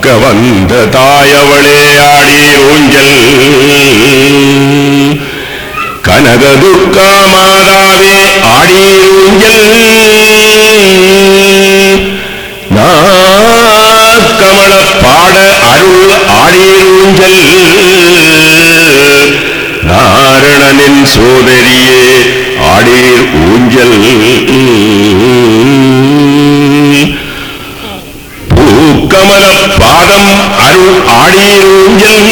காக்க வந்த தாயவளே ஆடீர் ஊஞ்சல் கனக துர்கா மாதாவே ஆடீர் ஊஞ்சல் கமல பாட அருள் ஆடீர் ஊஞ்சல் நாரணனின் சோதரியே ஆடீர் ஊஞ்சல் பூக்கமல பாதம் அருள் ஆடீர் ஊஞ்சல்